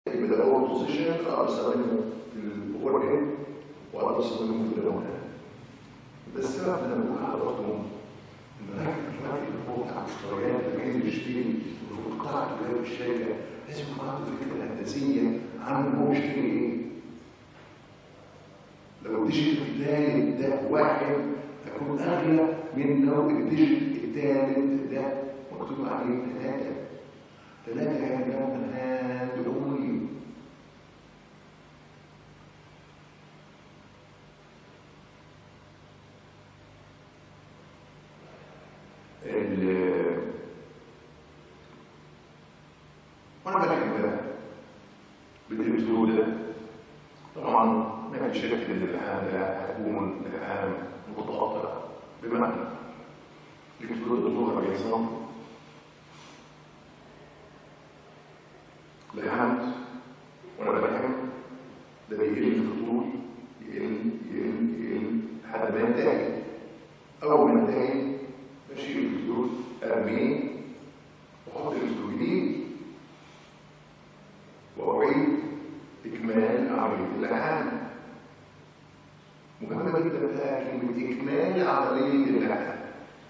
يبقى ده اول بوزيشن اقدر استخدمه في الاوفر هيد واقدر استخدمه في الداون ده السبب ان انا بقول لحضراتكم ان راجل الراجل اللي هو بتاع المشتريات اللي جاي يشتري في قطاع التجاره الشركه لازم يكون عنده فكره هندسيه عن هو يشتري ايه لو الديجيت الثالث ده واحد هيكون اغلى من لو الديجيت الثالث ده مكتوب عليه ثلاثه ثلاثه هيبقى من هاند اونلي ال وانا بكتب بقى بالالكترون ده طبعا ما فيش شك ان الامتحان ده هيكون امتحان متقاطع بمعنى الالكترون ده ظهر بيحصل لحمد وانا بفهم ده بيقل في الطول يقل يقل يقل لحد ما ينتهي اول ما ينتهي بشيل الالكترون ارميه واحط الالكترون جديد واعيد اكمال عمليه الاعانه مهمه جدا بقى كلمه اكمال عمليه الاعانه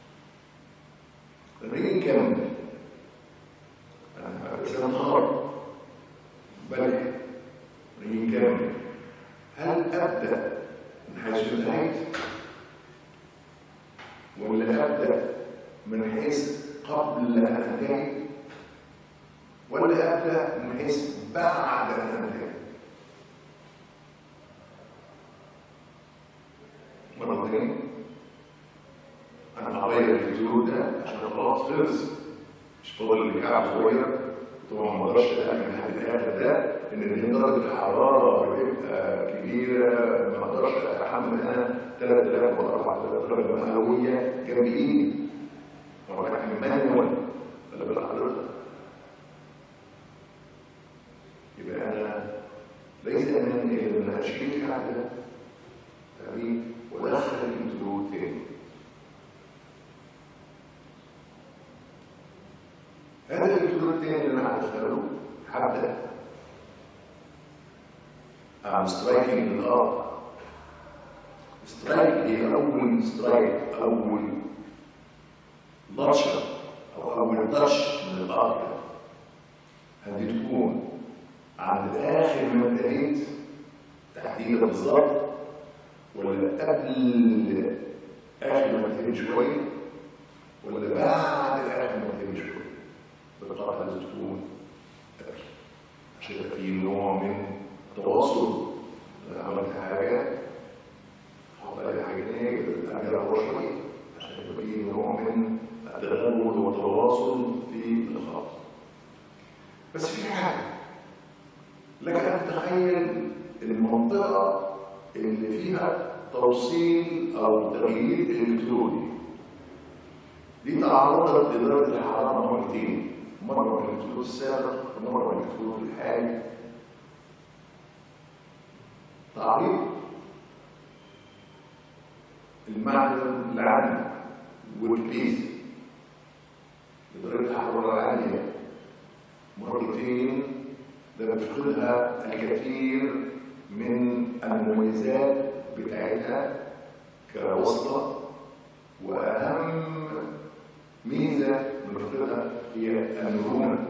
لما نيجي نكمل انا بس انا متخرج بلح نيجي نكمل هل ابدا من حيث انتهيت ولا ابدا من حيث قبل ان انتهي ولا ابدا من حيث بعد ان انتهي مرة تانية أنا هغير الفيديو ده عشان خلاص خلص مش فاضل اللي كعب صغير طبعا ما اقدرش أأمن لحد الآخر ده إن إن درجة الحرارة بتبقى كبيرة ما اقدرش أتحمل أنا 3000 ولا 4000 درجة مئوية جنب إيدي هو بتحمل مانوال ولا بالحضرتك يبقى أنا ليس أمامي إلا إن أشيل الكعب ده تمام ودخل الانترود تاني هذا الانترود التاني اللي انا هدخله هبدا I'm striking الارض سترايك هي اول سترايك اول لطشه او اول طش من الارض هذه تكون عند اخر ما انتهيت تحديدا بالظبط ولا قبل اخر ما تهدي شويه ولا بعد اخر ما تهدي شويه بالطبع لازم تكون قبل عشان يبقى في نوع من التواصل انا عملت حاجه حط عليها حاجه تانية اجرى ورا شويه عشان يبقى في نوع من التغلب والتواصل في الخط بس في حاجه لك ان تتخيل المنطقه اللي فيها توصيل او تغيير الكتروني دي تعرضت لدرجه الحراره مرتين مره من الكترون السابق ومره من الكترون الحالي تعريض المعدن العالي والبيز لدرجه الحراره العاليه مرتين ده بيفقدها الكثير من المميزات بتاعتها كواسطة وأهم ميزة بنفقدها هي المرونة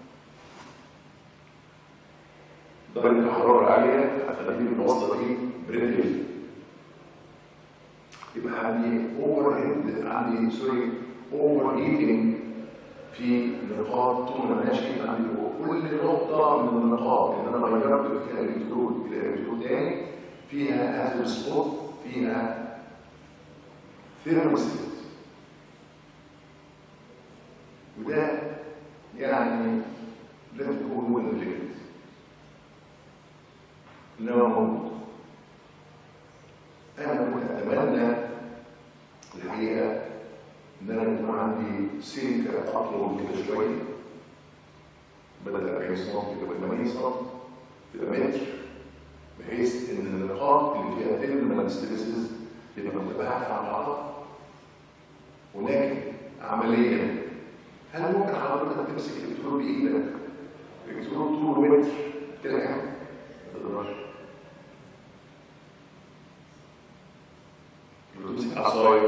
درجة الحرارة العالية هتخلي الواسطة دي بريتل يبقى عندي اوفر هيد عندي سوري اوفر هيتنج في نقاط طول ما ماشي عندي كل نقطة من النقاط اللي أنا غيرت فيها الإلكترود إلى إلكترود تاني فيها هذا السبوت فيها ثيرموستات وده يعني لازم تكون وين جيد إنما موجود أنا كنت أتمنى الحقيقة إن أنا يكون عندي سلكة أطول كده شوية بدل 40 سم تبقى 80 سم تبقى متر بحيث ان النقاط اللي فيها تيرمينال ستريسز تبقى متباعده عن بعضها ولكن عمليا هل ممكن حضرتك تمسك الالكترون بايدك الالكترون طوله متر كده يعني ما تقدرش لو تمسك عصايه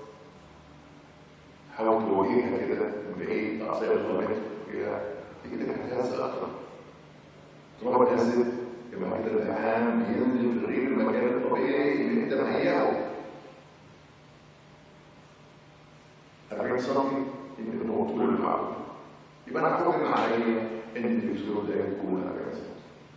حاول تواجهها كده من بعيد عصايه صغيره فيها كده هتهز اكتر طالما اتهزت يبقى كده الامتحان بينزل في غير المكان الطبيعي اللي انت مهيئه 40 سم يمكن هو طول المعلومه يبقى انا حكم عليه ان الدكتور ده يكون 40 سم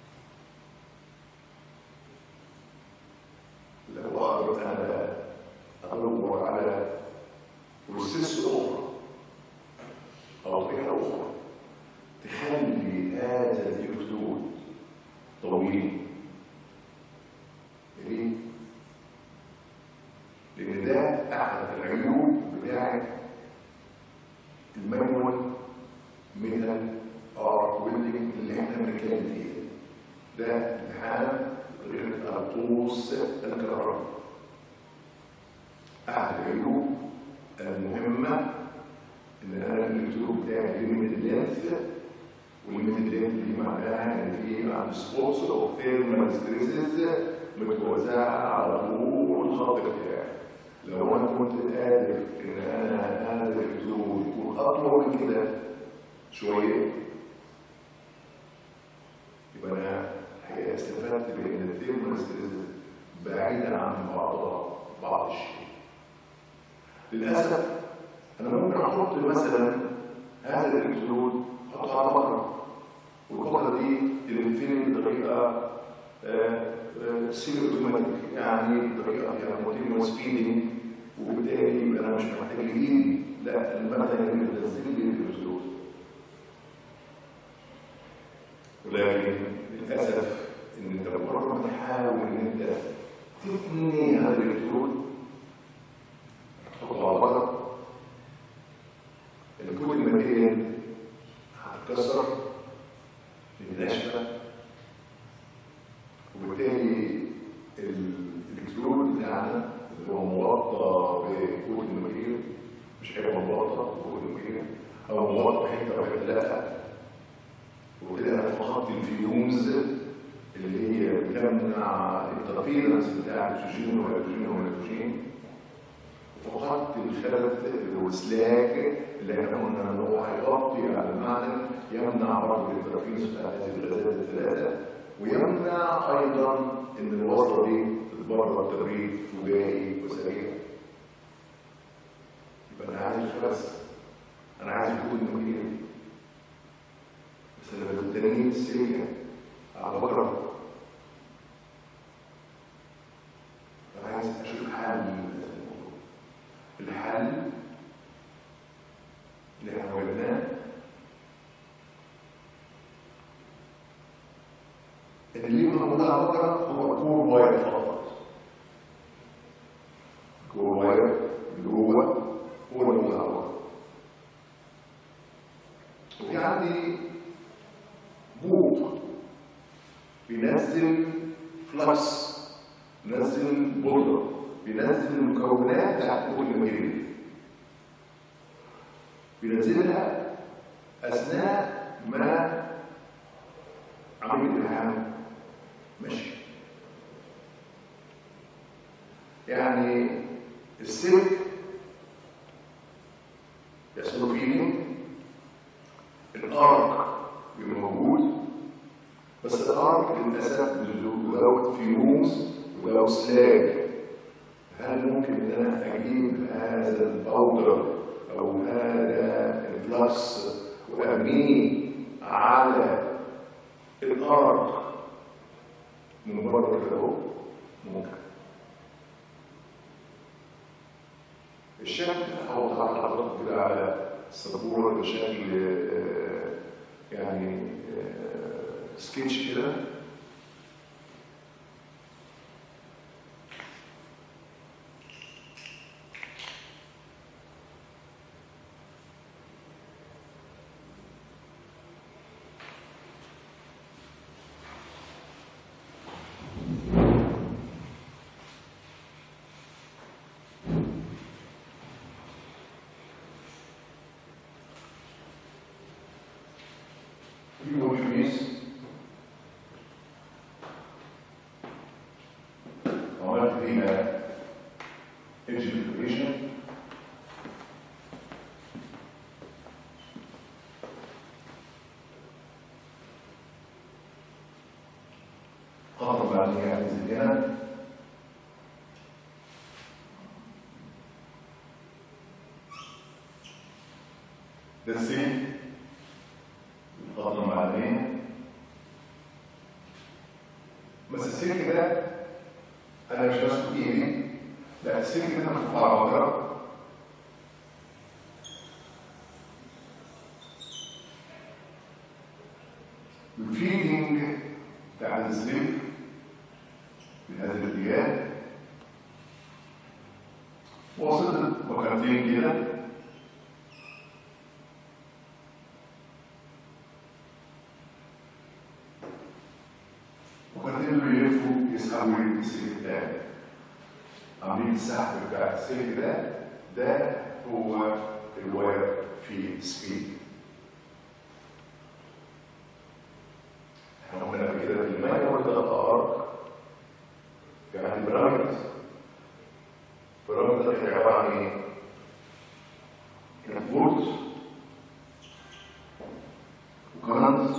لو اقدر انا ادور على بروسيس اخرى او طريقه اخرى تخلي هذا الدكتور طويل ليه؟ لان ده احد العيوب بتاعت المانوال ميتال ار ويلدنج اللي احنا بنتكلم فيه ده امتحان غير الطقوس الكهرباء احد العيوب المهمه ان انا الالكترون بتاعي ليميت لينث والليميت لينث دي معناها ان في عند سبوتس او ثيرمال ستريسز متوزعه على طول الخط بتاعي لو انا كنت قادر ان انا هذا الالكترون يكون اطول من كده شويه يبقى انا الحقيقه استفدت بان الثيرمال ستريسز بعيدا عن بعضها بعض الشيء للاسف انا ممكن احط مثلا هذا الالكترود احطه على بقره والبقره دي تلفني بطريقه سيمي اوتوماتيك يعني بطريقه فيها كونتينوس فيدنج وبالتالي يبقى انا مش محتاج ايدي لا المكنه اللي بتنزل لي الالكترود ولكن للاسف ان انت مجرد ما تحاول ان انت تثني هذا الالكترود تحطه على بقره الكود الماتيريال هتتكسر ناشفه وبالتالي الالكترود بتاعنا اللي هو مغطى بكود الماتيريال مش هيبقى مغطى بكود الماتيريال او مغطى بحته او حته لا وكده انا فقدت الفيومز اللي هي بتمنع الترفيرنس بتاع الاكسجين والهيدروجين والنيتروجين فقدت الخلل الوسلاك اللي احنا قلنا ان هو هيغطي على المعدن يمنع برضه التركيز بتاع هذه الغازات الثلاثه ويمنع ايضا ان الوصله دي تتبرد تبريد فجائي وسريع يبقى انا عايز خلاص انا عايز وجود مدير بس انا بالتنين السريع على بكره انا عايز اشوف حل الحل اللي احنا وجدناه ان اللي موجود على بكره هو كور واير فقط كور واير اللي هو هو اللي موجود على بكره وفي عندي بوق بينزل فلكس بينزل بودره بينزل المكونات بتاعت كل ماتيريال بينزلها اثناء ما عمليه الامتحان ماشي يعني السلك يحصل فيه الارك بيبقى موجود بس الارك للاسف without fumes without slag هل ممكن ان انا اجيب هذا الباودر او هذا الفلكس وارميه على الارض من بره كده اهو ممكن الشكل هو طبعا حضرتك كده على السبوره بشكل آه، يعني آه، سكتش كده فيهم الفيس ليها ايدج انفورميشن قطر بعديها هتنزل هنا ده السلك القطر المعدنية بس السلك ده انا مش ماسك ايدي لا السلك ده مرفوع بره الفيدنج بتاع السلك في هذا الاتجاه وصلت وكرتين كده وكرتين بيلفوا يسحبوا السلك بتاعي عاملين السحب بتاع السلك ده ده هو الواير في سبيد احنا قلنا قبل كده في الماء هو ثلاث ارك يعني بيراميد بيراميد ده عباره عن ايه؟ كانت وكرنت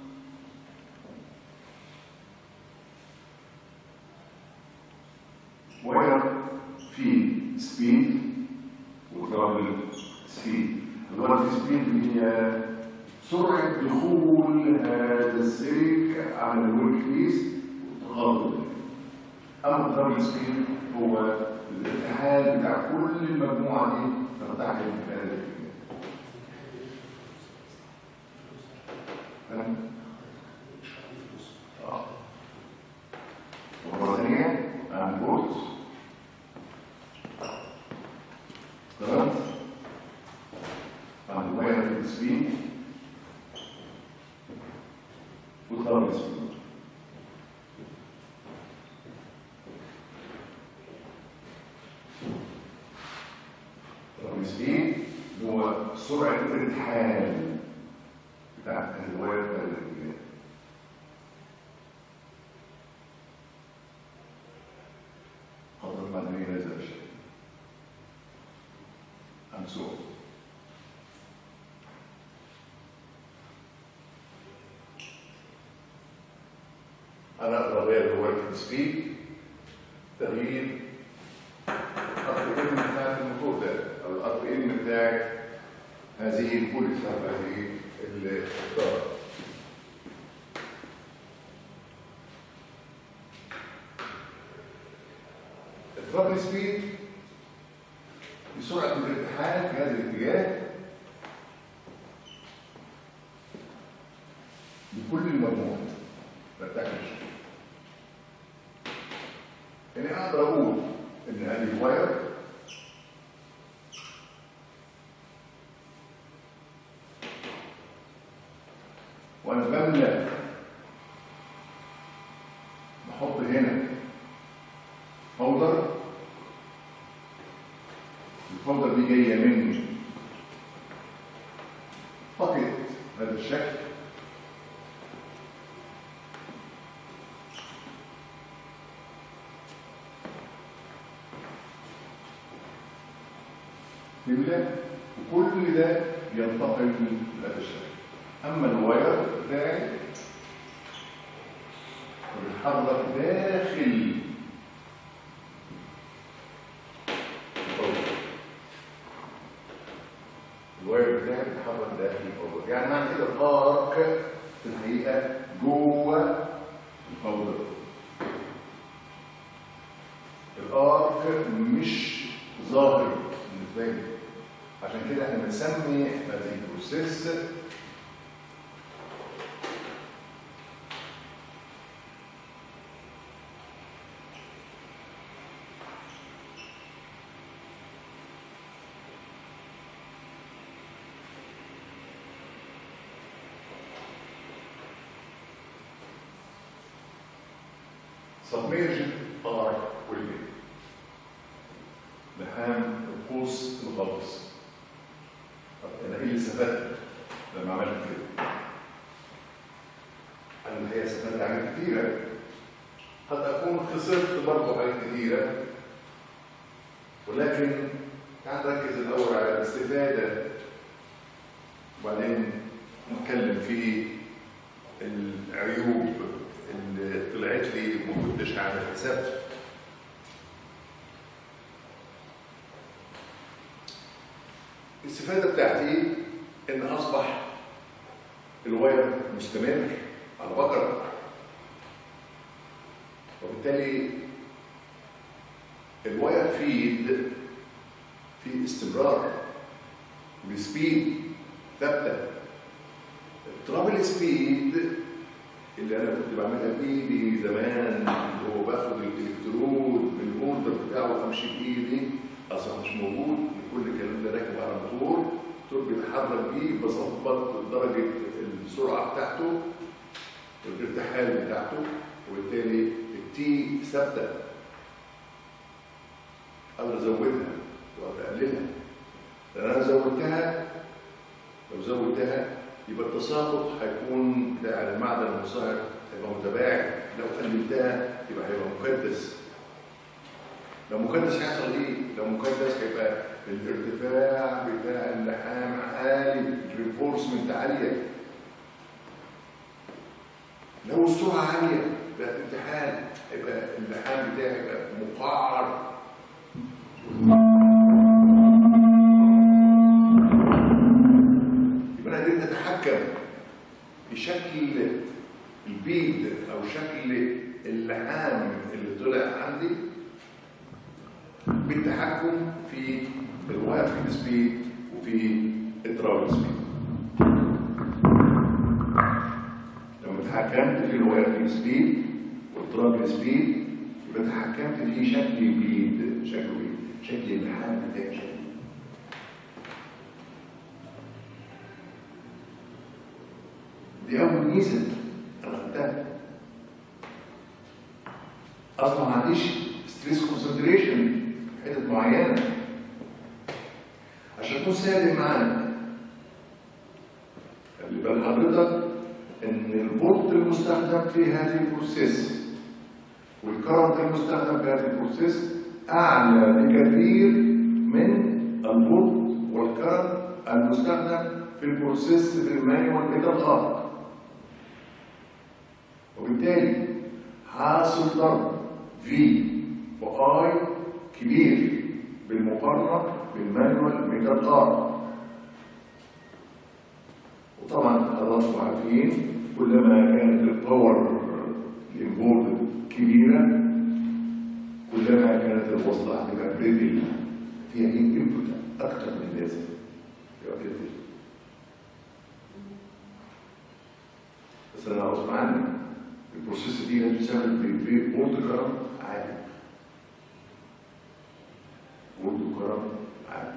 واير في سبيد وترابل سبيد الواير في سبيد هي سرعة دخول هذا السلك على الورك بيس وتغلط أما الترابل سبيد هو الاتحاد بتاع كل المجموعة دي ترتحل في هذا الاتجاه. فاهم؟ اه ومرة ثانية عن بورت تمام عن الواير السبيد وطلب السبيد طلب السبيد هو سرعة الارتحال بتاع الواير بتاع الاتجاه قدر المدنية نزل الشيء أمسوه أنا أقدر أغير الورك سبيد تغيير الأرض إن بتاعت الموتور ده أو الأرض إن بتاعت هذه البوليس أو هذه الإطار الفرق سبيد بسرعة الارتحال في هذا الاتجاه بكل المجموعة برتاحش يعني اقدر اقول ان هذه الواير وانا بملى بحط هنا فولدر الفولدر دي جايه مني فقط هذا الشكل تملى وكل ده ينتقل لهذا الشكل اما الواير بتاعي بيتحرك داخل الفولدر الواير بتاعي بيتحرك داخل الفولدر يعني معنى كده الارك في الحقيقه جوه الفولدر الارك مش ظاهر بالنسبه لي عشان كده احنا بنسمي هذه البروسيس submerged arc welding لحام القوس الغطس طب انا ايه اللي استفدت لما عملت كده؟ انا الحقيقه استفدت حاجات كتيره قد اكون خسرت برضه حاجات كتيره ولكن تعال نركز الاول على الاستفاده وبعدين نتكلم في العيوب اللي طلعت لي وما كنتش عامل حسابها الاستفاده بتاعتي ان اصبح الواير مستمر على بقره وبالتالي الواير فيد في استمرار بسبيد ثابته الترابل سبيد اللي انا كنت بعملها بايدي زمان اللي هو باخد الالكترود من الاوردر بتاعه امشي بايدي اصلا مش موجود كل الكلام ده راكب على موتور الموتور بيتحرك بيه بظبط درجه السرعه بتاعته والارتحال بتاعته وبالتالي التي ثابته اقدر ازودها واقدر اقللها لان انا زودتها لو زودتها يبقى التساقط هيكون بتاع المعدن المصهر هيبقى متباعد لو قللتها يبقى هيبقى مكدس لو مكدس هيحصل ايه؟ لو مكدس هيبقى الارتفاع بتاع اللحام عالي الرينفورسمنت عاليه لو السرعه عاليه بقى امتحان هيبقى اللحام بتاعي هيبقى مقعر يبقى انا قدرت اتحكم في شكل البيد او شكل اللحام اللي طلع عندي بالتحكم في الواير في سبيد وفي الترافل سبيد لما تحكمت في الواير في سبيد والترافل سبيد يبقى تحكمت في شكل البيد شكله بيد شكل اللحام بتاعي شكله دي أول ميزة أنا خدتها أصلا ما عنديش ستريس كونسنتريشن في حتت معينة عشان تكون صادق معانا خلي بال حضرتك إن الفولت المستخدم في هذه البروسيس والكرنت المستخدم في هذه البروسيس أعلى بكثير من الفولت والكرنت المستخدم في البروسيس في المانيوال كده الخارق وبالتالي حاصل ضرب في واي كبير بالمقارنه بالمانوال ميتال خارق وطبعا حضراتكم عارفين كلما كانت الباور الانبورد كبيره كلما كانت الوصله هتبقى بريدل فيها انبوت اكتر من اللازم يبقى كده بس انا غصب عني البروسيس دي لازم تشتغل بفولت كرم عالي فولت كرم عالي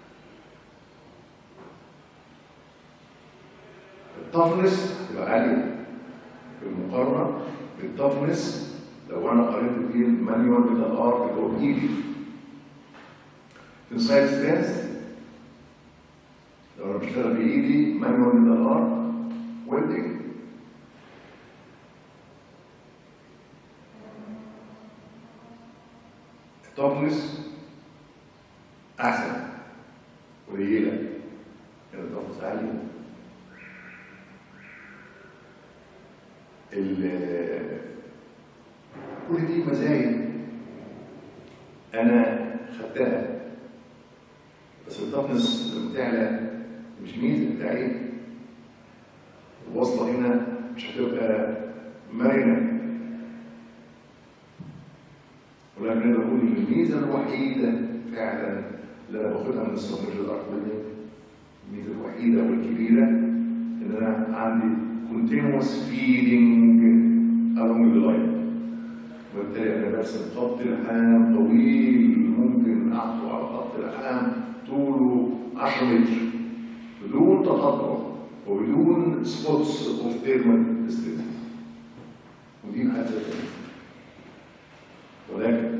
التفنس هتبقى عالية بالمقارنة بالتفنس لو انا قارنت بيه المانيوال بتاع الار اللي هو بايدي تنسايد سترينث لو انا بشتغل بايدي مانيوال بتاع الار ويلدنج التفنس احسن قليله كانت التفنس عاليه ال- كل دي مزايا انا خدتها بس التفنس بتاعنا مش ميزه بتاعي الوصله هنا مش هتبقى مرنه ولكن انا بقول ان الميزه الوحيده فعلا اللي انا باخدها من السوبر الارضيه الميزه الوحيده والكبيره ان انا عندي continuous feeding along the line وبالتالي انا برسم خط لحام طويل ممكن احصل على خط لحام طوله 10 متر بدون تقطع وبدون سبوتس اوف ثيرمال ستريس ودي حاجه تانية. ولكن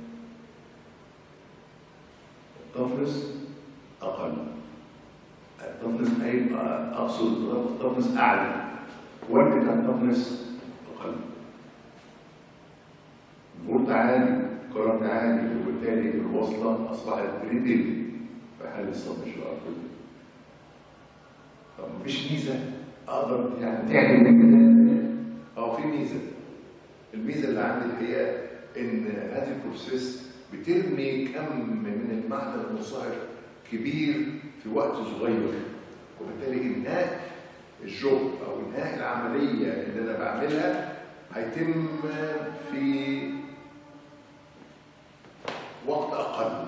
الطفرس اقل الطفرس هيبقى اقصد الطفرس اعلى وقت بتاع الطفرس اقل عالي كرنت عالي وبالتالي الوصله اصبحت ريتل في حاله السبمشن ارتري طب مفيش ميزه اقدر يعني تعمل من اه في ميزه الميزه اللي عندي الحقيقه ان هذه البروسيس بترمي كم من المعدن المصهر كبير في وقت صغير وبالتالي انهاء الجهد او انهاء العمليه اللي انا بعملها هيتم في وقت اقل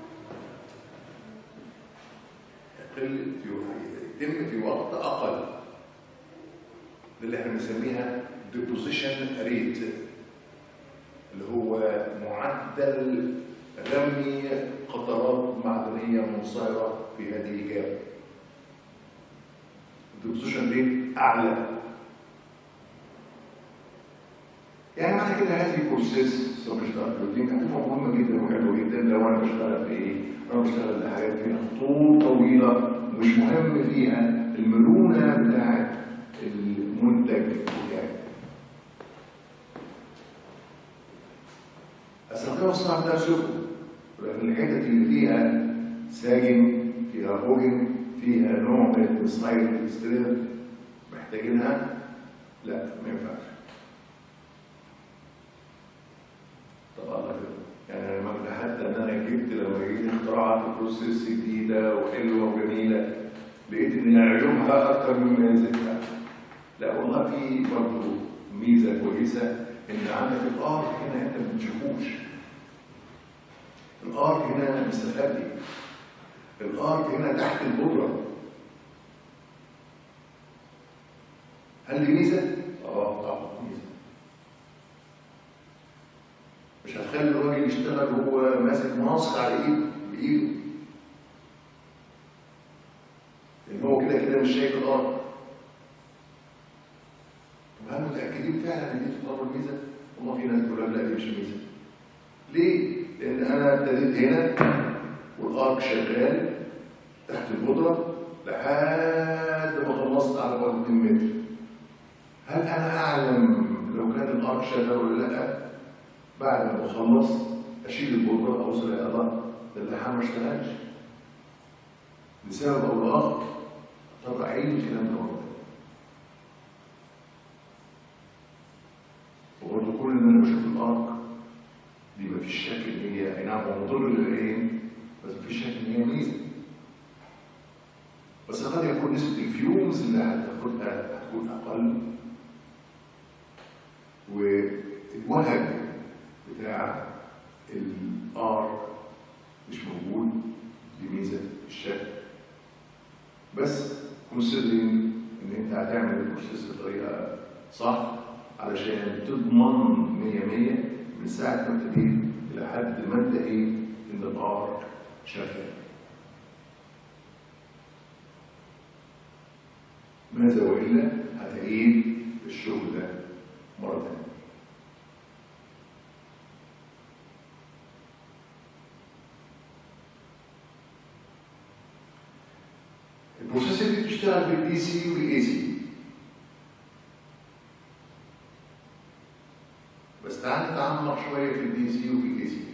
يقل في يتم في وقت اقل ده اللي احنا بنسميها deposition rate اللي هو معدل رمي قطرات معدنيه منصهره في هذه الجبل الديبوزيشن ريت اعلى يعني معنى كده هذه البروسيس سبشتغل بروتين هتبقى مهمه جدا وحلوه جدا لو انا بشتغل في ايه؟ انا بشتغل لحاجات فيها خطوط طويله مش مهم فيها المرونه بتاعت المنتج بتاعي. استخدمها الصناعه بتاع سلوكه لكن الحتت اللي فيها ساجن فيها هوجن فيها نوع من السلايد ستريب محتاجينها لا ما ينفعش طب الله كده يعني انا ما حتى ان انا جبت لما جيت اختراعات بروسيس جديده وحلوه وجميله لقيت ان عيوبها اكتر من مميزاتها لا والله في برضه ميزه كويسه ان عندك الارك هنا انت ما بتشوفوش الارك هنا مستخبي الارك هنا تحت البودره هل دي ميزه؟ اه طبعا ميزه مش هتخلي الراجل يشتغل وهو ماسك ماسك على ايده بايده لان هو كده كده مش شايف الارض طب هل متاكدين فعلا ان دي تعتبر ميزه؟ والله في ناس بتقول لك لا دي مش ميزه ليه؟ لان انا ابتديت هنا والارك شغال تحت البودره لحد ما خلصت على بعد 2 متر هل انا اعلم لو كان الارك شغال ولا لا بعد ما اخلص اشيل البودره اوصل الى الله ده اللحام ما اشتغلش لسبب او لاخر طب عيد الكلام ده مرة وبرضه كل ان انا بشوف الارك دي مفيش شك ان هي اي نعم هو مضر للعين بس مفيش شك ان هي ميزه بس قد يكون نسبه الفيومز اللي هتاخدها هتكون اقل والوهج بتاع الار مش موجود دي ميزه في الشكل بس كونسيدرينج ان انت هتعمل البروسيس بطريقه صح علشان تضمن 100 100 من ساعه ما ابتديت لحد ما انتهيت ان الار شغال ماذا والا هتعيد الشغل ده مره ثانيه البروسيس دي بتشتغل بالدي سي والاي سي بس تعال نتعمق شويه في الدي سي وفي الاي سي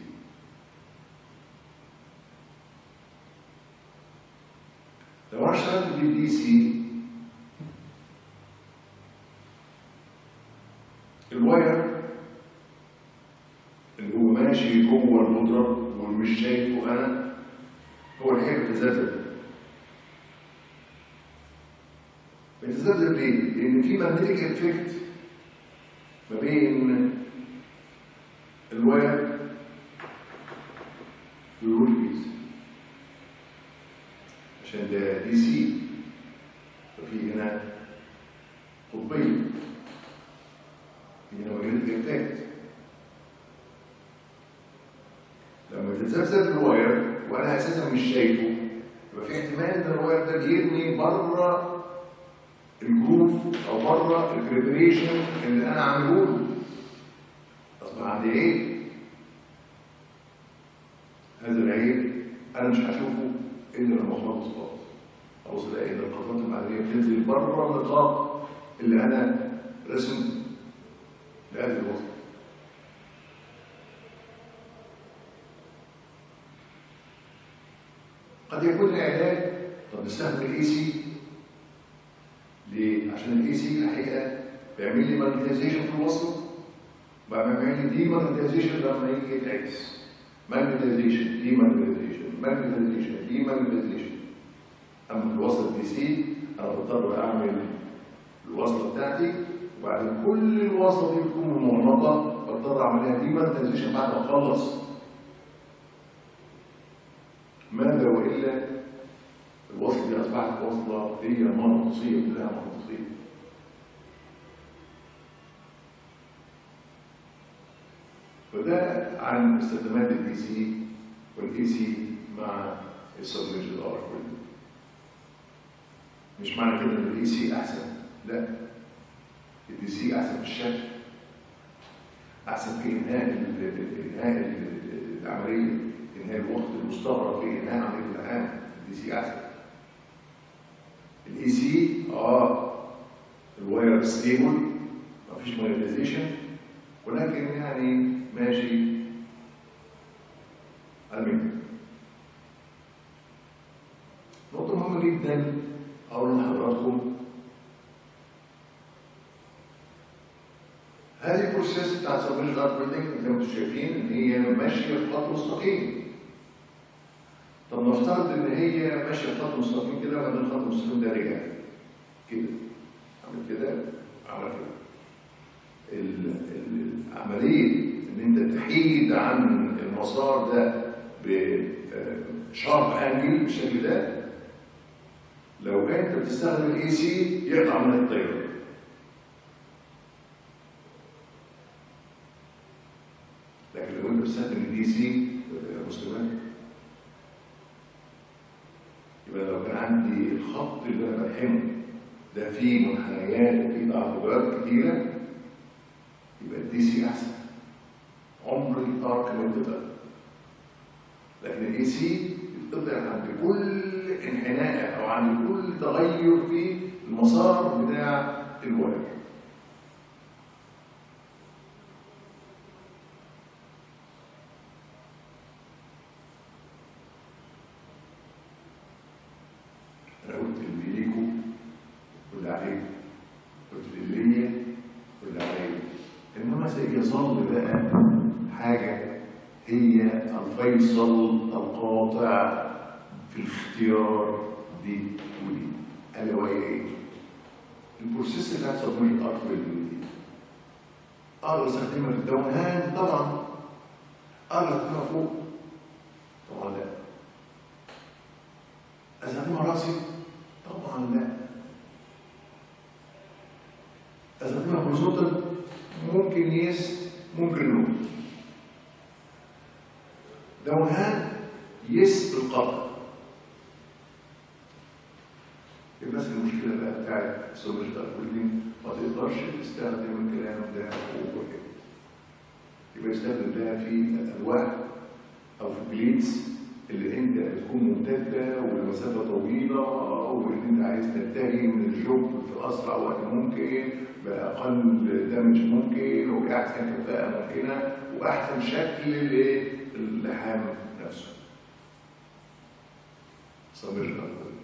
لو انا اشتغلت بالدي سي الواير اللي هو ماشي جوه البودره ومش شايفه انا هو اللي هي بتتذبذب بتتذبذب ليه؟ لان في ماجنتيك افكت ما بين الواير والروت بيس عشان ده دي سي ففي هنا قطبين في هنا ماجنتيك افكت لما تتذبذب الواير وانا اساسا مش شايفه يبقى في احتمال ان الواير ده بيرمي بره الجروف او بره البريبريشن اللي انا عامله له اصبح عندي عيب هذا العيب انا مش هشوفه الا لما اخلص خالص اوصل الاقي ان القطرات المعدنيه بتنزل بره النطاق اللي انا رسم لهذه الوظيفه قد يكون العلاج طب نستخدم الاي سي ليه؟ عشان الاي سي الحقيقه بيعمل لي ماجنتيزيشن في الوصله بيعمل لي دي ماجنتيزيشن لما يجي يتعكس ماجنتيزيشن دي ماجنتيزيشن ماجنتيزيشن دي ماجنتيزيشن اما في الوصله دي سي انا بضطر اعمل الوصله بتاعتي وبعدين كل الوصله دي بتكون ممرضه بضطر اعملها دي ماجنتيزيشن بعد ما اخلص ماذا والا الوصله دي اصبحت وصله هي مغناطيسيه كلها مغناطيسيه فده عن استخدامات الاي سي والاي سي مع السبميجن ار مش معنى كده ان الاي سي احسن لا الاي سي احسن في الشكل احسن في انهاء ال- انهاء ال- العمليه انهاء الوقت المستغرق في انهاء عمليه الالعاب الاي سي احسن الاي سي اه الواير ستيبل مفيش مونيتايزيشن ولكن يعني ماشي المهم نقطة مهمة جدا أقول لحضراتكم هذه البروسيس بتاعت سبميشن ارت بيلدينج زي ما انتم شايفين ان هي ماشية في خط مستقيم طب نفترض ان هي ماشية في خط مستقيم كده وبعدين الخط المستقيم ده رجع كده عمل كده عمل كده ال- ال- عملية ان انت تحيد عن المسار ده بشارب انجل بالشكل ده لو انت بتستخدم الاي سي يقطع من الطير لكن لو انت بتستخدم الاي سي مسلمات يبقى لو كان عندي الخط اللي انا بلحمه ده فيه منحنيات وفيه تعرضات كتيره يبقى الدي سي احسن عمر الارك ما يتقطع لكن الاي سي يتقطع عند كل انحناء او عند كل تغير في المسار بتاع الواير انا قلت اللي ليكوا واللي عليكم قلت اللي ليا واللي عليا انما سيظل بقى حاجه هي الفيصل القاطع في الاختيار دي ودي الا وهي ايه؟ البروسيس اللي هيحصل من الارض دي اقدر استخدمها في الدونان طبعا اقدر استخدمها فوق طبعا لا استخدمها راسي طبعا لا استخدمها هوريزونتال ممكن يس ممكن نو دونان يس بالقطع الناس المشكلة بقى بتاعت سوبر تاركولين ما تقدرش تستخدم الكلام ده فوق كده يبقى يستخدم ده في الألواح أو في البليتس اللي انت تكون ممتدة والمسافة طويلة واللي انت عايز تنتهي من الجوب في أسرع وقت ممكن بأقل دمج ممكن وبأحسن كفاءة ممكنة وأحسن شكل للحام نفسه. صبر الأول.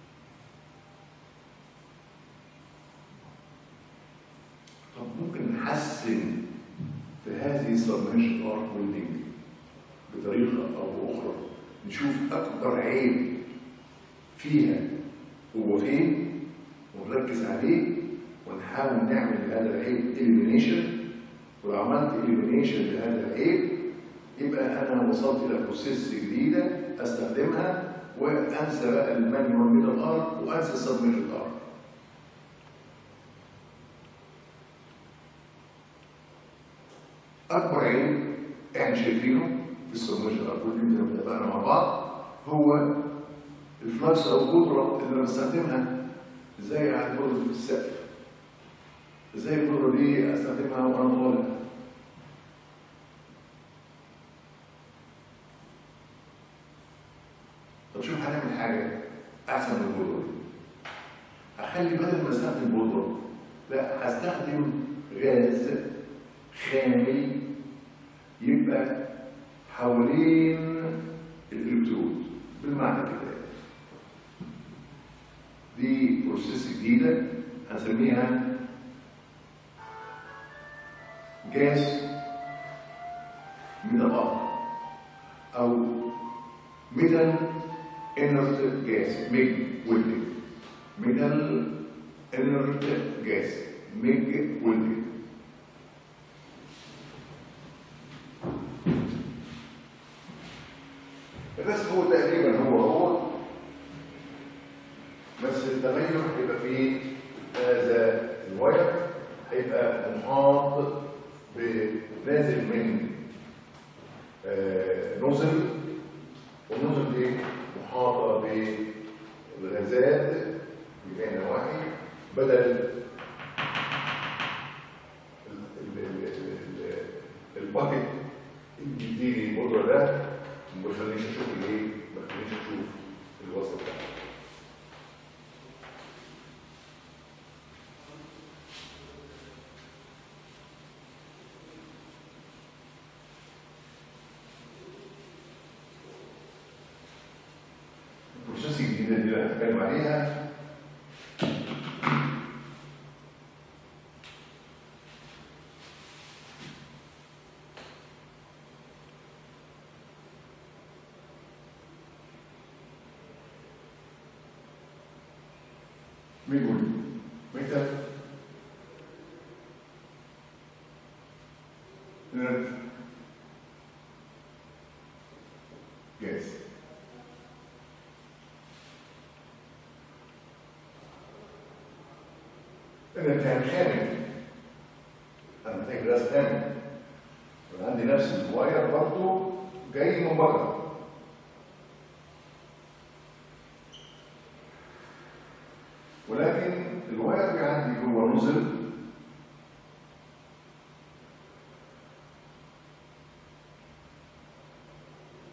طب ممكن نحسن في هذه السبمشن ارك بيلدينج بطريقه او باخرى نشوف اكبر عيب فيها هو فين ونركز عليه ونحاول نعمل لهذا العيب اليمينيشن ولو عملت اليمينيشن لهذا العيب يبقى انا وصلت الى بروسيس جديده استخدمها وانسى بقى المانيوال ميدل ارك وانسى السبمشن ارك اكبر عيب احنا شايفينه في السبمشن ارك زي ما اتفقنا مع بعض هو الفلكس او القدره اللي انا بستخدمها ازاي اعمل في السقف ازاي القدره دي استخدمها وانا طالع طب شوف هنعمل حاجه احسن من القدره دي هخلي بدل ما استخدم بودره لا هستخدم غاز خامل يبقى حوالين الالكترود بالمعنى كده بروسيس جديده هنسميها جاس من الارض او ميتال انرت جاس ميج ويلدنج ميتال انرت جاس ميج ويلدنج الرسم هو تقريبا هو هو بس التغير هيبقى في هذا الواير هيبقى محاط بنازل من آه، نوزل والنوزل دي محاطة بالغازات بين نواحي بدل ال- ال- ال- ال- الباكت اللي بيديني البودرة ده ما بيخلينيش اشوف الايه؟ ما بيخلينيش اشوف الوسط ده البروسيس الجديدة دي اللي هنتكلم عليها مين يقول متى نرد جاهز انا كان خامل انا محتاج راس خامل وانا عندي نفس الواير برضه جاي من بره ولكن الواير اللي عندي جوه نزل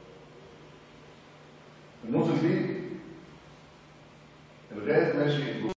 النزل دي الغاز ماشي